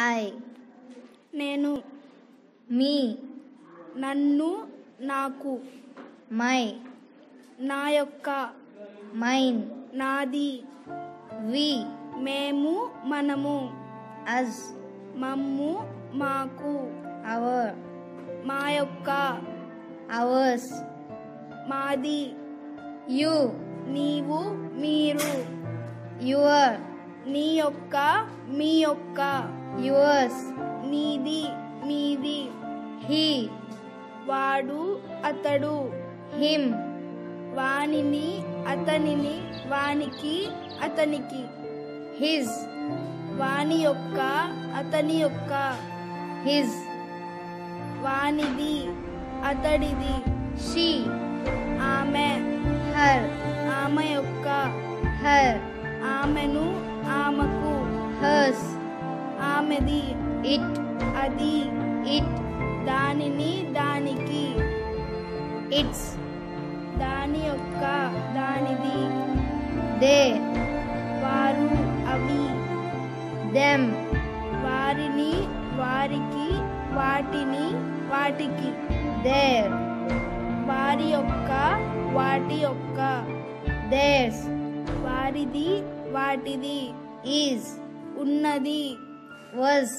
I నేను మీ నన్ను నాకు మై నా యొక్క మైన్ నాది వి మేము మనము అజ్ మమ్ము మాకు అవర్ మా యొక్క అవర్స్ మాది యు నీవు మీరు యువర్ నీ యొక్క మీ యొక్క యువర్స్ నీది మీది హీ వాడు అతడు హిమ్ వానిని అతనిని వానికి అతనికి హిజ్ వాని యొక్క అతని యొక్క హిజ్ వానిది అతడిది షీ ఆమె హర్ ఆమె యొక్క హర్ ఆమెను ఆమెకు హర్స్ ఆమెది ఇట్ అది ఇట్ దానిని దానికి ఇట్స్ దాని యొక్క దానిది దే వారు అవి దెమ్ వారిని వారికి వాటిని వాటికి దేర్ వారి యొక్క వాటి యొక్క దేర్స్ వారిది వాటిది ఈజ్ ఉన్నది వాజ్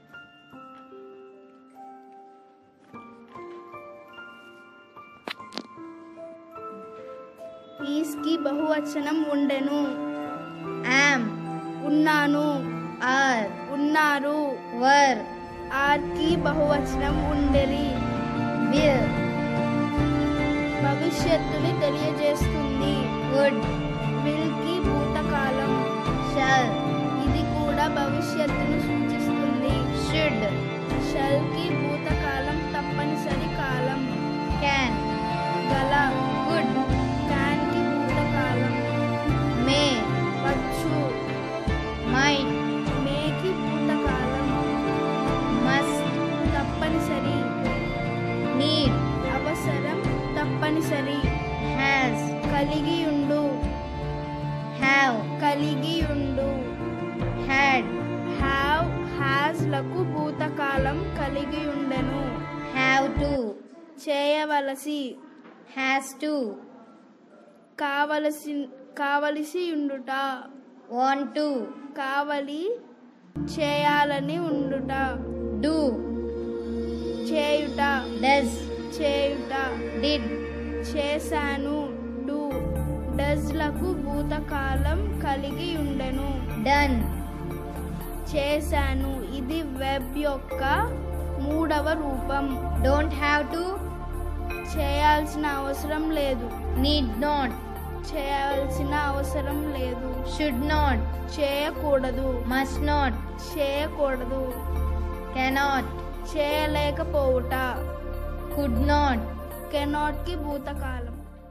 ఈస్కి బహువచనం ఉండెను యామ్ ఉన్నాను ఆర్ ఉన్నారు వర్ ఆర్కి బహువచనం ఉండెరి విల్ భవిష్యత్తుని తెలియజేస్తుంది వుడ్ విల్కి భూతకాలం షల్ ఇది కూడా భవిష్యత్తును సూచిస్తుంది షుడ్ షల్కి భూతకాలం తప్పనిసరి కాలం క్యాన్ గల గుడ్ క్యాన్కి భూతకాలం మే వచ్చు మైట్ మేకి భూతకాలం మస్ట్ తప్పనిసరి నీడ్ అవసరం తప్పనిసరి హ్యాస్ కలిగి ఉండు హ్యావ్ కలిగి ఉండు హ్యాడ్ హ్యావ్ హ్యాస్ లకు భూతకాలం కలిగి ఉండెను హ్యావ్ టు చేయవలసి హ్యాస్ టు కావలసి కావలసి ఉండుట వాంట్ టు కావలి చేయాలని ఉండుట డూ చేయుట డస్ చేయుట డిడ్ చేశాను డు డజ్లకు భూతకాలం కలిగి ఉండెను డన్ చేశాను ఇది వెబ్ యొక్క మూడవ రూపం డోంట్ హ్యావ్ టు చేయాల్సిన అవసరం లేదు నీడ్ నాట్ చేయాల్సిన అవసరం లేదు షుడ్ నాట్ చేయకూడదు మస్ట్ నాట్ చేయకూడదు కెనాట్ చేయలేకపోవుట కుడ్ నాట్ కెనాట్ కి భూతకాలం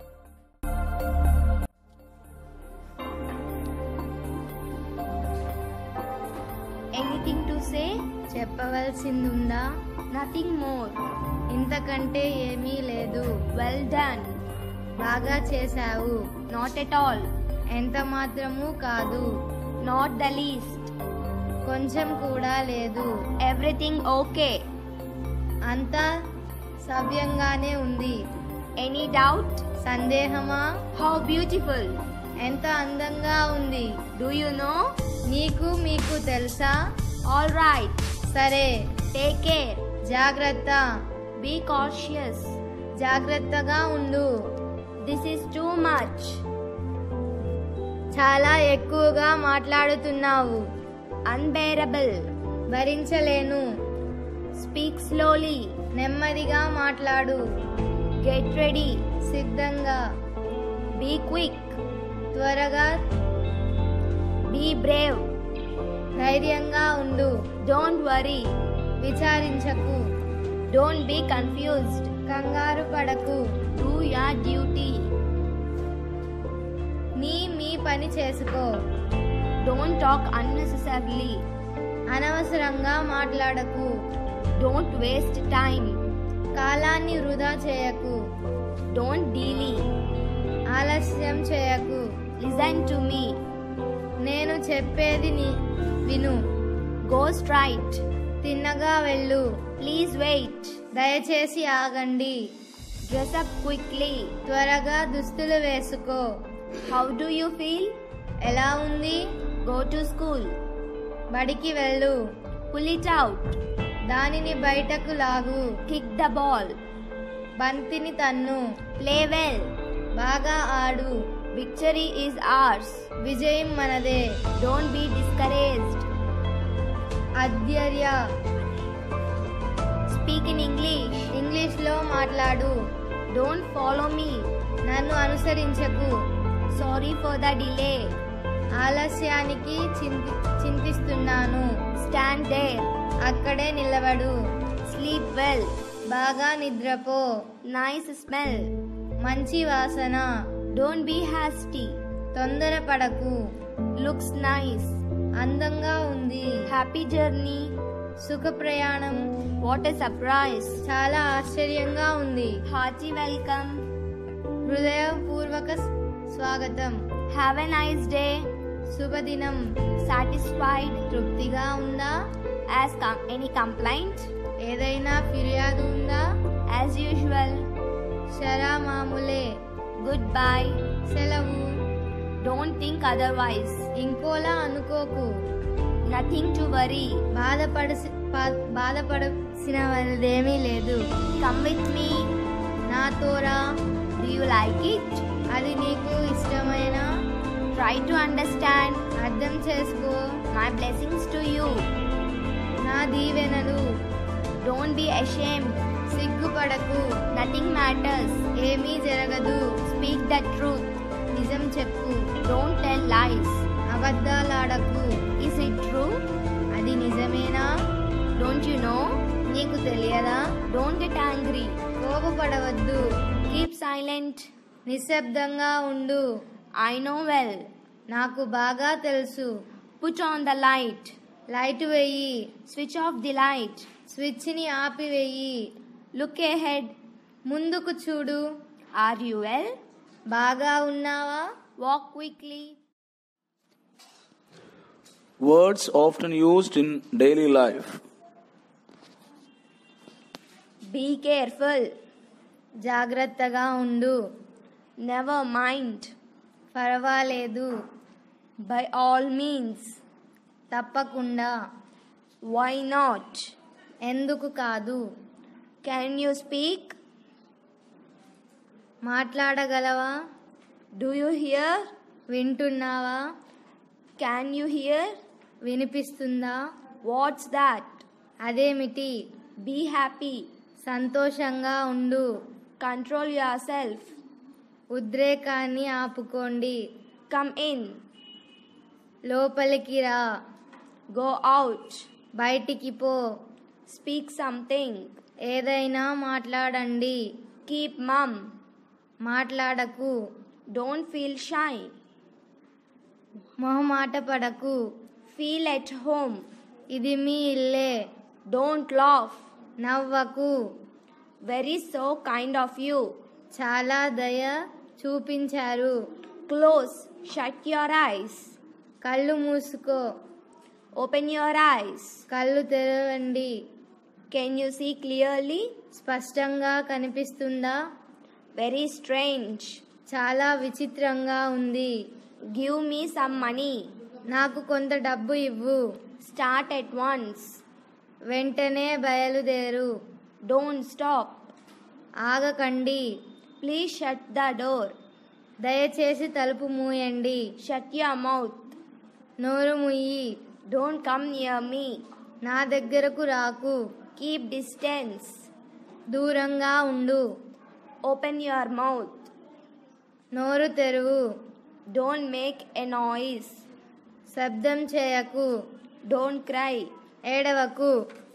ఎనీథింగ్ టు సే చెప్పవలసిందుందా నథింగ్ మోర్ ఇంతకంటే ఏమీ లేదు వెల్ డన్ బాగా చేశావు నాట్ ఎట్ ఆల్ ఎంత మాత్రము కాదు నాట్ ద లీస్ట్ కొంచెం కూడా లేదు ఎవ్రీథింగ్ ఓకే అంతా సవ్యంగానే ఉంది ఎనీ డౌట్ సందేహమా హౌ బ్యూటిఫుల్ ఎంత అందంగా ఉంది డూ యు నో నీకు మీకు తెలుసా ఆల్ రైట్ సరే టేక్ కేర్ జాగ్రత్త బీ కాషియస్ జాగ్రత్తగా ఉండు దిస్ ఈస్ టూ మచ్ చాలా ఎక్కువగా మాట్లాడుతున్నావు అన్బేరబుల్ భరించలేను స్పీక్ స్లోలీ నెమ్మదిగా మాట్లాడు గెట్ రెడీ సిద్ధంగా బీ క్విక్ త్వరగా బీ బ్రేవ్ ధైర్యంగా ఉండు డోంట్ వరీ విచారించకు డోంట్ బీ కన్ఫ్యూజ్డ్ కంగారు పడకు డూ యార్ డ్యూటీ నీ మీ పని చేసుకో డోంట్ టాక్ అన్నెసెసర్లీ అనవసరంగా మాట్లాడకు డోంట్ వేస్ట్ టైం కాలాన్ని వృధా చేయకు డోంట్ డీలీ ఆలస్యం చేయకు లిజన్ టు మీ నేను చెప్పేది ని విను Go straight. తిన్నగా వెళ్ళు Please wait. దయచేసి ఆగండి Dress up quickly. త్వరగా దుస్తులు వేసుకో How do you feel? ఎలా ఉంది Go to school. బడికి వెళ్ళు Pull it out. దానిని బయటకు లాగు Kick the ball. బంతిని తన్ను Play well. బాగా ఆడు Victory is ours. విజయం మనదే Don't be discouraged. అధ్యర్య Speak in English. ఇంగ్లీష్లో మాట్లాడు Don't follow me. నన్ను అనుసరించకు Sorry for the delay. ఆలస్యానికి చింతి చింతిస్తున్నాను Stand there. అక్కడే నిలబడు Sleep well. బాగా నిద్రపో Nice smell. మంచి వాసన Don't be hasty. తొందరపడకు Looks nice. అందంగా ఉంది Happy journey. సుఖ ప్రయాణం What a surprise. చాలా ఆశ్చర్యంగా ఉంది Hearty welcome. హృదయపూర్వక స్వాగతం Have a nice day. శుభదినం Satisfied. తృప్తిగా ఉందా As com- any complaint? ఏదైనా ఫిర్యాదు ఉందా As usual. శరా మామూలే Goodbye. సెలవు Don't think otherwise. ఇంకోలా అనుకోకు Nothing to worry. బాధపడసి పా- బాధపడాల్సినదేమీ లేదు Come with me. నాతోరా Do you like it? అది నీకు ఇష్టమైన Try to understand. అర్థం చేసుకో My blessings to you. నా దీవెనలు Don't be ashamed. సిగ్గుపడకు Nothing matters. ఏమీ జరగదు Speak the truth. నిజం చెప్పు Don't tell lies. అబద్ధాలాడకు Is it true? అది నిజమేనా Don't you know? నీకు తెలియదా Don't get angry. కోపపడవద్దు Keep silent. నిశ్శబ్దంగా ఉండు I know well. నాకు బాగా తెలుసు Put on the light. Light వెయ్యి Switch off the light. స్విచ్ని ఆపివేయి Look ahead. ముందుకు చూడు Are you well? బాగా ఉన్నావా Walk quickly. Words often used in daily life. Be careful. జాగ్రత్తగా ఉండు Never mind. పర్వాలేదు By all means. తప్పకుండా Why not? ఎందుకు కాదు Can you speak? మాట్లాడగలవా Do you hear? వింటున్నావా Can you hear? వినిపిస్తుందా What's that? అదేమిటి Be happy. సంతోషంగా ఉండు Control yourself. ఉద్రేకాన్ని ఆపుకోండి Come in. లోపలికి రా Go out. బయటికి పో Speak something. ఏదైనా మాట్లాడండి Keep mum. మాట్లాడకు Don't feel shy. మొహమాట పడకు Feel at home. ఇది మీ ఇల్లే Don't laugh. నవ్వకు Very so kind of you. చాలా దయ చూపించారు Close. Shut your eyes. కళ్ళు మూసుకో Open your eyes. కళ్ళు తెరవండి Can you see clearly? స్పష్టంగా కనిపిస్తుందా Very strange. చాలా విచిత్రంగా ఉంది Give me some money. నాకు కొంత డబ్బు ఇవ్వు Start at once. వెంటనే బయలుదేరు Don't stop. ఆగకండి Please shut the door. దయచేసి తలుపు మూయండి Shut your mouth. నోరు ముయ్యి Don't come near me. నా దగ్గరకు రాకు Keep distance. దూరంగా ఉండు Open your mouth. నోరు తెరువు Don't make a noise. శబ్దం చేయకు Don't cry. ఏడవకు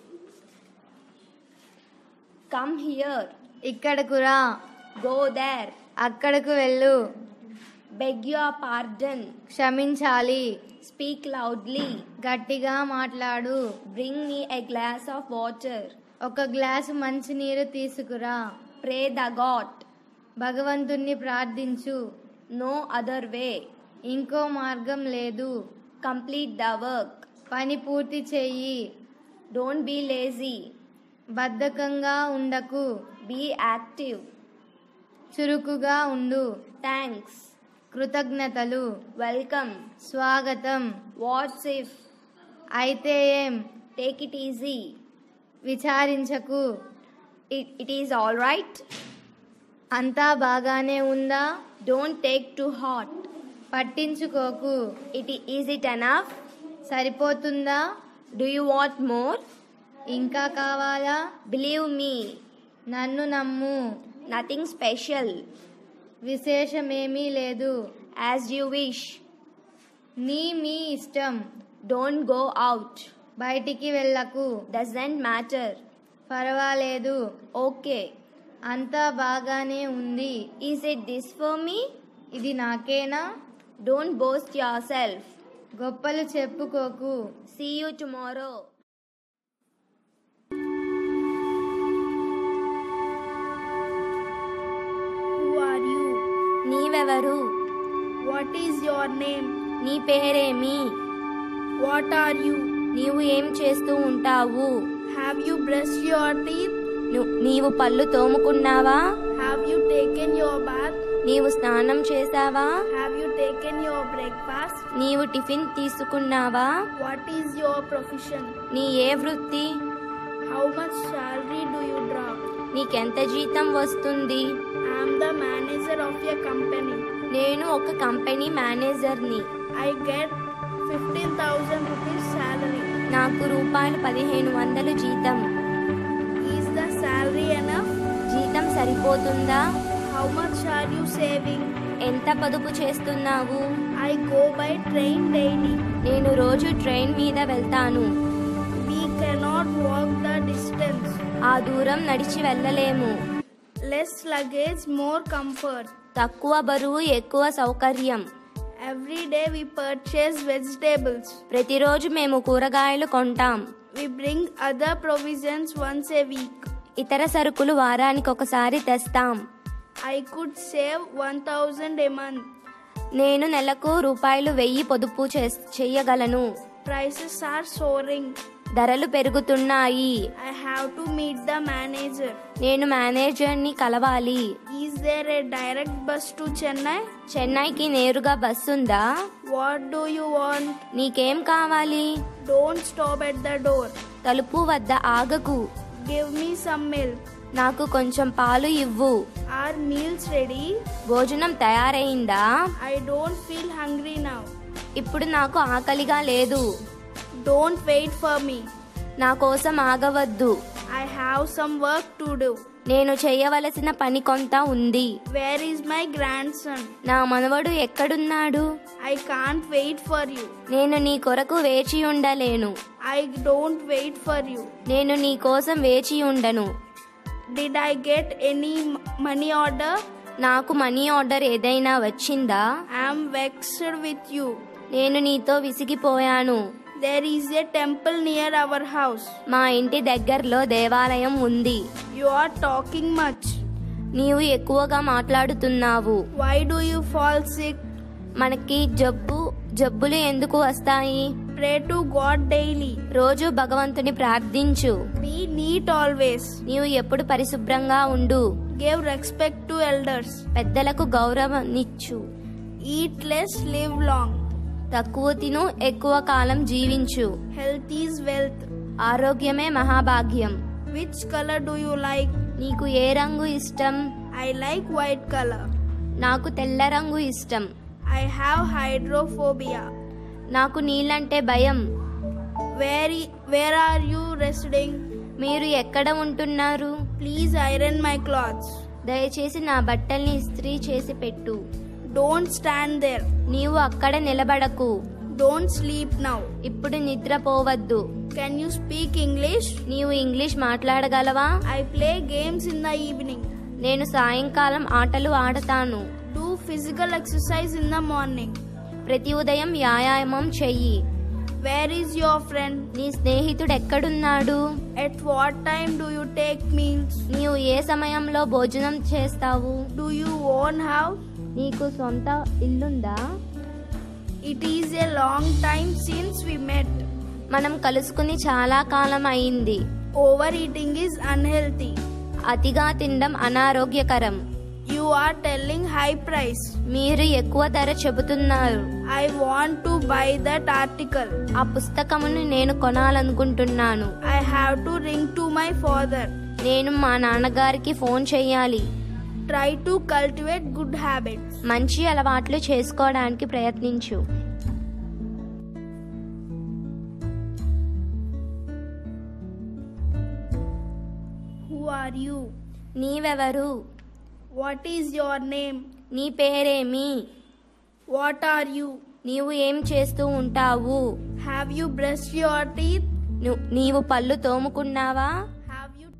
Come here. ఇక్కడకు రా Go there. అక్కడకు వెళ్ళు Beg your pardon. క్షమించాలి Speak loudly. గట్టిగా మాట్లాడు Bring me a glass of water. ఒక గ్లాసు మంచినీరు తీసుకురా Pray the God. భగవంతుణ్ణి ప్రార్థించు No other way. ఇంకో మార్గం లేదు Complete the work. పని పూర్తి చెయ్యి Don't be lazy. బద్ధకంగా ఉండకు Be active. చురుకుగా ఉండు Thanks. కృతజ్ఞతలు Welcome. స్వాగతం What's if? అయితే ఏం Take it easy. విచారించకు It, it is alright. అంతా బాగానే ఉందా Don't take too hot. పట్టించుకోకు It, is it enough? సరిపోతుందా Do you want more? ఇంకా కావాలా Believe me, నన్ను నమ్ము nothing special. విశేషమేమీ లేదు As you wish. నీ మీ ఇష్టం Don't go out. బయటికి వెళ్ళకు Doesn't matter. పర్వాలేదు Okay. అంతా బాగానే ఉంది Is it this for me? ఇది నాకేనా Don't boast yourself. గొప్పలు చెప్పుకోకు See you tomorrow. Who are you? నీవెవరు What is your name? నీ పేరేమి What are you? నీవు ఏం చేస్తూ ఉంటావు Have you brushed your teeth? ను- నీవు పళ్ళు తోముకున్నావా Have you taken your bath? నీవు స్నానం చేశావా Have you taken your breakfast? నీవు టిఫిన్ తీసుకున్నావా What is your profession? నీ ఏ వృత్తి How much salary do you draw? నీకెంత జీతం వస్తుంది I am the manager of a company. నేను ఒక కంపెనీ మేనేజర్ని I get 15,000 rupees salary. నాకు రూపాయలు పదిహేను వందలు జీతం Is the salary enough? జీతం సరిపోతుందా How much are you saving? ఎంత పొదుపు చేస్తున్నావు I go by train daily. నేను రోజు ట్రైన్ మీద వెళ్తాను We cannot walk the distance. ఆ దూరం నడిచి వెళ్ళలేము Less luggage, more comfort. తక్కువ బరువు ఎక్కువ సౌకర్యం Every day we purchase vegetables. ప్రతిరోజు మేము కూరగాయలు కొంటాం We bring other provisions once a week. ఇతర సరుకులు వారానికి ఒకసారి తెస్తాం I could save 1000 a month. నేను నెలకు రూపాయలు వెయ్యి పొదుపు చేస్- చెయ్యగలను Prices are soaring. ధరలు పెరుగుతున్నాయి I have to meet the manager. నేను మేనేజర్ని కలవాలి Is there a direct bus to Chennai? చెన్నైకి నేరుగా బస్సుందా What do you want? నీకేం కావాలి Don't stop at the door. తలుపు వద్ద ఆగకు Give me some milk. నాకు కొంచెం పాలు ఇవ్వు Are meals ready? భోజనం తయారైందా I don't feel hungry now. ఇప్పుడు నాకు ఆకలిగా లేదు Don't wait for me. నా కోసం ఆగవద్దు I have some work to do. నేను చేయవలసిన పని కొంత ఉంది Where is my grandson? నా మనవడు ఎక్కడున్నాడు I can't wait for you. నేను నీ కొరకు వేచి ఉండలేను I don't wait for you. నేను నీ కోసం వేచి ఉండను Did I get any m- money order? నాకు మనీ ఆర్డర్ ఏదైనా వచ్చిందా I am vexed with you. నేను నీతో విసిగిపోయాను There is a temple near our house. మా ఇంటి దగ్గరలో దేవాలయం ఉంది You are talking much. నీవు ఎక్కువగా మాట్లాడుతున్నావు Why do you fall sick? మనకి జబ్బు జబ్బులు ఎందుకు వస్తాయి Pray to God daily. రోజు భగవంతుని ప్రార్థించు Be neat always. నీవు ఎప్పుడు పరిశుభ్రంగా ఉండు Give respect to elders. పెద్దలకు గౌరవనిచ్చు Eat less, live long. తక్కువ తిను ఎక్కువ కాలం జీవించు Health is wealth. ఆరోగ్యమే మహాభాగ్యం Which color do you like? నీకు ఏ రంగు ఇష్టం I like white color. నాకు తెల్ల రంగు ఇష్టం I have hydrophobia. నాకు నీళ్ళంటే భయం Where, i- where are you residing? మీరు ఎక్కడ ఉంటున్నారు Please iron my clothes. దయచేసి నా బట్టల్ని ఇస్త్రీ చేసి పెట్టు Don't stand there. నీవు అక్కడ నిలబడకు Don't sleep now. ఇప్పుడు నిద్రపోవద్దు Can you speak English? నీవు ఇంగ్లీష్ మాట్లాడగలవా I play games in the evening. నేను సాయంకాలం ఆటలు ఆడతాను Do physical exercise in the morning. ప్రతి ఉదయం వ్యాయామం చెయ్యి Where is your friend? నీ స్నేహితుడు ఎక్కడున్నాడు At what time do you take meals? నీవు ఏ సమయంలో భోజనం చేస్తావు Do you own house? నీకు సొంత ఇల్లుందా It is a long time since we met. మనం కలుసుకుని చాలా కాలం అయింది Overeating is unhealthy. అతిగా తినడం అనారోగ్యకరం You are telling high price. మీరు ఎక్కువ ధర చెబుతున్నారు I want to buy that article. ఆ పుస్తకమును నేను కొనాలనుకుంటున్నాను I have to ring to my father. నేను మా నాన్నగారికి ఫోన్ చేయాలి Try to cultivate good habits. మంచి అలవాట్లు చేసుకోవడానికి ప్రయత్నించు Who are you? నీవెవరు What is your name? నీ పేరేమి What are you? నీవు ఏం చేస్తూ ఉంటావు Have you brushed your teeth? ను- నీవు పళ్ళు తోముకున్నావా Have you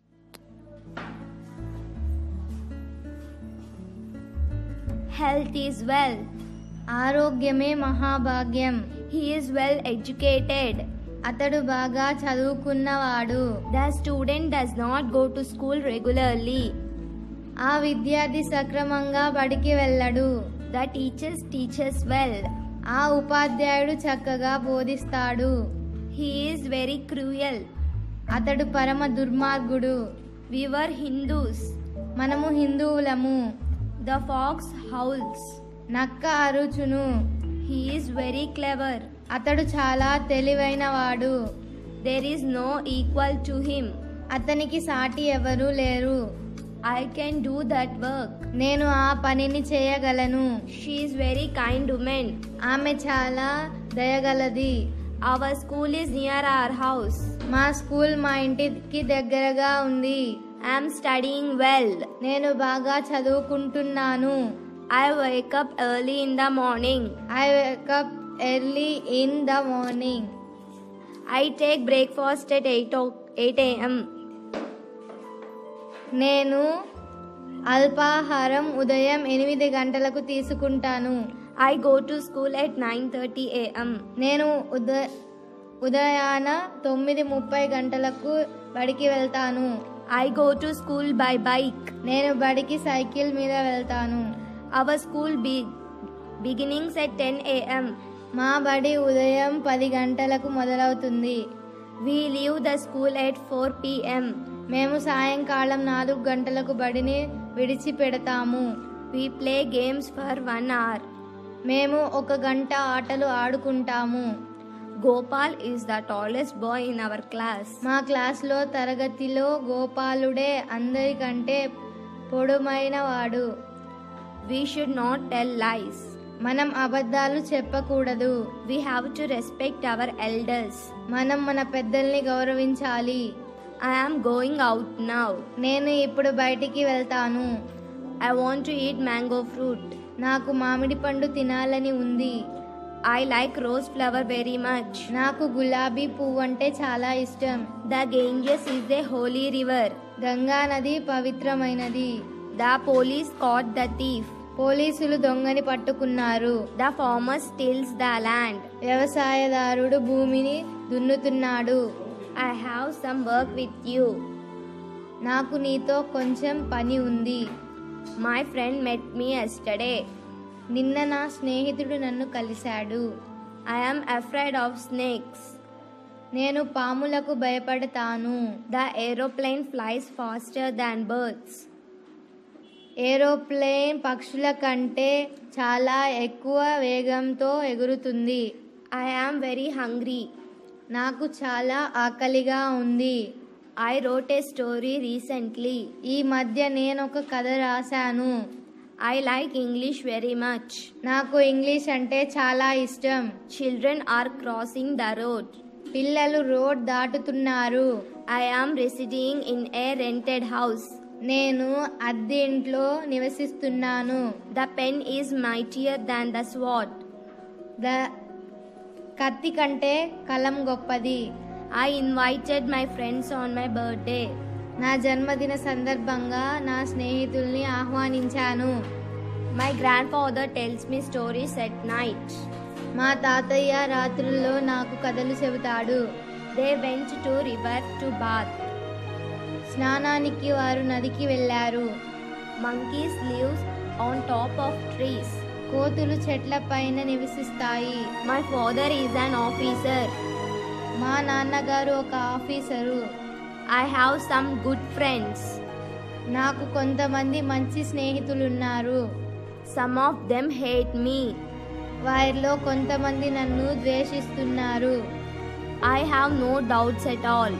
health is well ఆరోగ్యమే మహాభాగ్యం హీ ఈజ్ వెల్ ఎడ్యుకేటెడ్ అతడు బాగా చదువుకున్నవాడు the student does not go to school regularly ఆ విద్యార్థి సక్రమంగా బడికి వెళ్ళడు ద టీచర్స్ టీచర్స్ వెల్ ఆ ఉపాధ్యాయుడు చక్కగా బోధిస్తాడు హీ ఈజ్ వెరీ క్రూయల్ అతడు పరమ దుర్మార్గుడు వి వర్ హిందూస్ మనము హిందువులము ద ఫాక్స్ హౌల్స్ నక్క అరుచును హీ ఈజ్ వెరీ క్లెవర్ అతడు చాలా తెలివైనవాడు there is no equal to him అతనికి సాటి ఎవరూ లేరు I can do that work నేను ఆ పనిని చేయగలను she is very kind women ఆమె చాలా దయగలది our school is near our house మా స్కూల్ మా ఇంటికి దగ్గరగా ఉంది ఐఎమ్ స్టడీయింగ్ వెల్ నేను బాగా చదువుకుంటున్నాను I wake up early in the morning I wake up early in the morning I take breakfast at eight eight AM నేను అల్పాహారం ఉదయం ఎనిమిది గంటలకు తీసుకుంటాను I go to school at nine thirty AM నేను ఉద ఉదయాన తొమ్మిది ముప్పై గంటలకు బడికి వెళ్తాను I go to school by bike నేను బడికి సైకిల్ మీద వెళ్తాను అవర్ స్కూల్ బి బిగినింగ్స్ ఎట్ టెన్ ఏఎం మా బడి ఉదయం పది గంటలకు మొదలవుతుంది we leave the school at four PM మేము సాయంకాలం నాలుగు గంటలకు బడిని విడిచిపెడతాము we play games for one hour మేము ఒక గంట ఆటలు ఆడుకుంటాము Gopal is the tallest boy in our class మా క్లాస్లో తరగతిలో గోపాలుడే అందరికంటే పొడుమైన వాడు we should not tell lies మనం అబద్ధాలు చెప్పకూడదు we have to respect our elders మనం మన పెద్దల్ని గౌరవించాలి I am going out now నేను ఇప్పుడు బయటికి వెళ్తాను I want to eat mango fruit నాకు మామిడి పండు తినాలని ఉంది I like rose flower very much నాకు గులాబీ పువ్వు అంటే చాలా ఇష్టం the Ganges is a holy river Ganga నది పవిత్రమైనది the police caught the thief పోలీసులు దొంగని పట్టుకున్నారు the farmer stills the land వ్యవసాయదారుడు భూమిని దున్నుతున్నాడు I have some work with you నాకు నీతో కొంచెం పని ఉంది my friend met me yesterday నిన్న నా స్నేహితుడు నన్ను కలిశాడు I am afraid of snakes నేను పాములకు భయపడతాను the aeroplane flies faster than birds aeroplane పక్షుల కంటే చాలా ఎక్కువ వేగంతో ఎగురుతుంది ఐ ఆమ్ వెరీ హంగ్రీ నాకు చాలా ఆకలిగా ఉంది I wrote a story recently ఈ మధ్య నేను ఒక కథ రాశాను I like English very much నాకు ఇంగ్లీష్ అంటే చాలా ఇష్టం children are crossing the road పిల్లలు రోడ్ దాటుతున్నారు I am residing in a rented house నేను అద్దె ఇంట్లో నివసిస్తున్నాను the pen is mightier than the sword ద కత్తి కంటే కలం గొప్పది I invited my friends on my birthday నా జన్మదిన సందర్భంగా నా స్నేహితుల్ని ఆహ్వానించాను my grand grandfather tells me stories at night మా తాతయ్య రాత్రుల్లో నాకు కథలు చెబుతాడు they went to river to bath స్నానానికి వారు నదికి వెళ్ళారు monkeys lives on top of trees కోతులు చెట్ల పైన నివసిస్తాయి my father is an officer మా నాన్నగారు ఒక officer I have some good friends. నాకు కొంతమంది మంచి స్నేహితులున్నారు Some of them hate me. వారిలో కొంతమంది నన్ను ద్వేషిస్తున్నారు I have no doubts at all.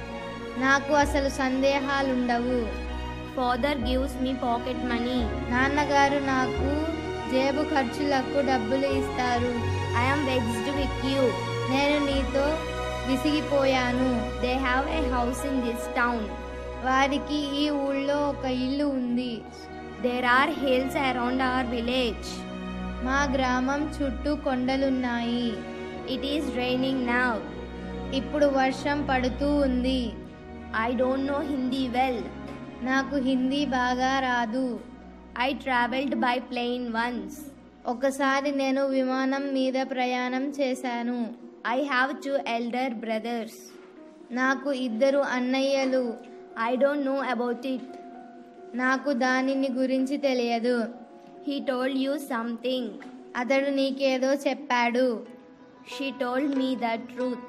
నాకు అసలు సందేహాలుండవు Father gives me pocket money. నాన్నగారు నాకు జేబు ఖర్చులకు డబ్బులు ఇస్తారు I am vexed with you. నేను నీతో విసిగిపోయాను They have a house in this town. వారికి ఈ ఊళ్ళో ఒక ఇల్లు ఉంది There are hills around our village. మా గ్రామం చుట్టూ కొండలున్నాయి It is raining now. ఇప్పుడు వర్షం పడుతూ ఉంది I don't know Hindi well. నాకు హిందీ బాగా రాదు I traveled by plane once. ఒకసారి నేను విమానం మీద ప్రయాణం చేశాను I have two elder brothers. నాకు ఇద్దరు అన్నయ్యలు I don't know about it. నాకు దానిని గురించి తెలియదు He told you something. అతడు నీకేదో చెప్పాడు She told me the truth.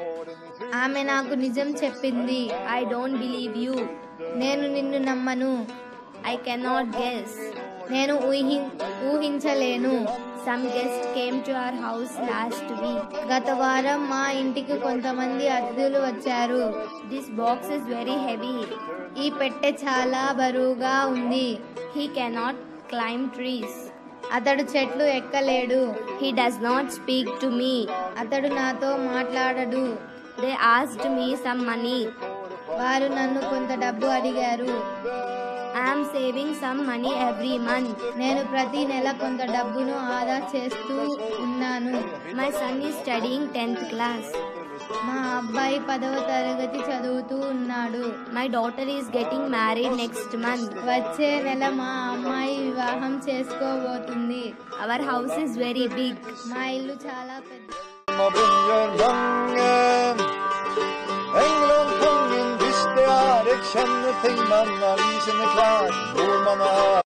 ఆమె నాకు నిజం చెప్పింది I don't believe you. నేను నిన్ను నమ్మను I cannot guess. నేను ఊహి ఊహించలేను Some guest came to our house last week. గత వారం మా ఇంటికి కొంతమంది అతిథులు వచ్చారు This box is very heavy. ఈ పెట్టె చాలా బరువుగా ఉంది He cannot climb trees. అతడు చెట్లు ఎక్కలేడు He does not speak to me. అతడు నాతో మాట్లాడడు They asked me some money. వారు నన్ను కొంత డబ్బు అడిగారు I am saving some money every month. నేను ప్రతి నెల కొంత డబ్బును ఆదా చేస్తూ ఉన్నాను My son is studying 10th class. మా అబ్బాయి పదవ తరగతి చదువుతూ ఉన్నాడు My daughter is getting married next month. వచ్చే నెల మా అమ్మాయి వివాహం చేసుకోబోతుంది Our house is very big. మా ఇల్లు చాలా పెద్ద og bringer mange. England, kongen, hvis det er et kjennetegn man av i sine klær, hvor man er